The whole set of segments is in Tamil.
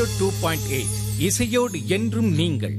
டூ பாயிண்ட் எயிட் இசையோடு என்றும் நீங்கள்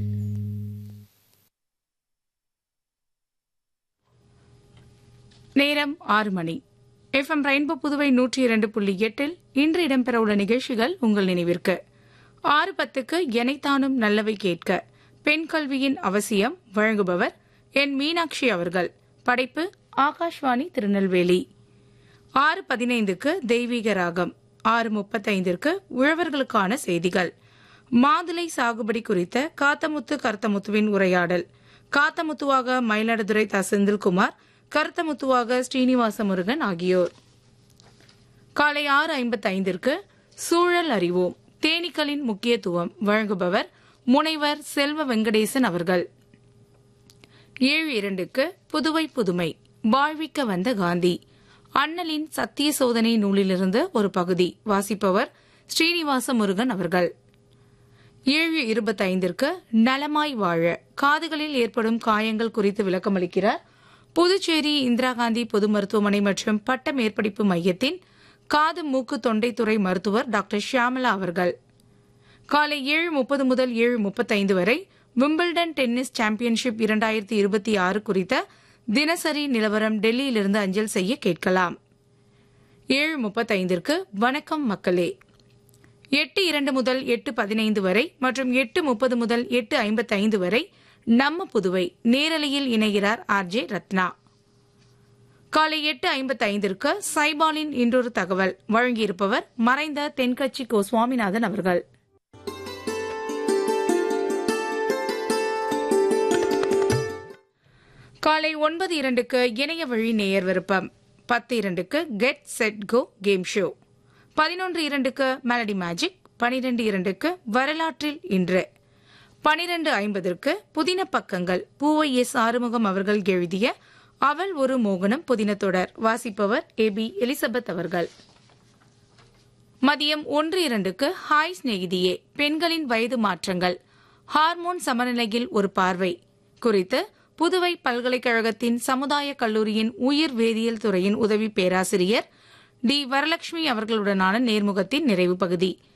நேரம் ஆறு மணி எஃப்எம் ரெயின்போ புதுவை நூற்றி இரண்டு புள்ளி எட்டில் இன்று இடம்பெறவுள்ள நிகழ்ச்சிகள் உங்கள் நினைவிற்கு ஆறு பத்துக்கு எனைத்தானும் நல்லவை கேட்க பெண் கல்வியின் அவசியம் வழங்குபவர் என் மீனாட்சி அவர்கள் படைப்பு ஆகாஷ்வாணி திருநெல்வேலி ஆறு பதினைந்துக்கு தெய்வீக ராகம் ஆறு முப்பத்தைந்திற்கு உழவர்களுக்கான செய்திகள் மாதுளை சாகுபடி குறித்த காத்தமுத்து கருத்தமுத்துவின் உரையாடல் காத்தமுத்துவாக மயிலாடுதுறை த செந்தில்குமார் கருத்தமுத்துவாக ஸ்ரீனிவாச முருகன் ஆகியோர் காலை ஆறு ஐம்பத்தைந்திற்கு சூழல் அறிவோம் தேனீக்களின் முக்கியத்துவம் வழங்குபவர் முனைவர் செல்வ வெங்கடேசன் அவர்கள் ஏழு இரண்டுக்கு புதுவை புதுமை வாழ்விக்க வந்த காந்தி அண்ணலின் சத்திய சோதனை நூலிலிருந்து ஒரு பகுதி வாசிப்பவர் ஸ்ரீனிவாச முருகன் அவர்கள் ஏழு இருபத்தைந்திற்கு நலமாய் வாழ காதுகளில் ஏற்படும் காயங்கள் குறித்து விளக்கமளிக்கிறார் புதுச்சேரி இந்திரா காந்தி பொது மருத்துவமனை மற்றும் பட்ட மேற்படிப்பு மையத்தின் காது மூக்கு தொண்டைத்துறை மருத்துவர் டாக்டர் ஷியாமலா அவர்கள் காலை ஏழு முப்பது முதல் ஏழு முப்பத்தைந்து வரை விம்பிள்டன் டென்னிஸ் சாம்பியன்ஷிப் இரண்டாயிரத்தி இருபத்தி ஆறு குறித்த தினசரி நிலவரம் டெல்லியிலிருந்து அஞ்சல் செய்ய கேட்கலாம் ஏழு முப்பத்தைந்திற்கு வணக்கம் மக்களே எட்டு இரண்டு முதல் எட்டு பதினைந்து வரை மற்றும் எட்டு முப்பது முதல் எட்டு ஐம்பத்தைந்து வரை நம்ம புதுவை நேரலையில் இணைகிறார் ஆர் ஜே ரத்னா காலை எட்டு ஐம்பத்தைந்திற்கு சைபாலின் இன்றொரு தகவல் வழங்கியிருப்பவர் மறைந்த தென்கட்சி கோ சுவாமிநாதன் அவர்கள் காலை ஒன்பது இரண்டுக்கு இணைய வழி நேயர் விருப்பம் பத்து இரண்டுக்கு get set go game show பதினொன்று இரண்டுக்கு மெலடி மேஜிக் பனிரெண்டு இரண்டுக்கு வரலாற்றில் இன்று பனிரெண்டு ஐம்பதற்கு புதின பக்கங்கள் பூவை எஸ் ஆறுமுகம் அவர்கள் எழுதிய அவள் ஒரு மோகனம் புதின தொடர் வாசிப்பவர் ஏ பி எலிசபெத் அவர்கள் மதியம் ஒன்று இரண்டுக்கு ஹாய் சிநேகிதியே பெண்களின் வயது மாற்றங்கள் ஹார்மோன் சமநிலையில் ஒரு பார்வை குறித்து புதுவை பல்கலைக்கழகத்தின் சமுதாய கல்லூரியின் உயிர் வேதியியல் துறையின் உதவி பேராசிரியர் டி வரலட்சுமி அவர்களுடனான நேர்முகத்தின் நிறைவு பகுதி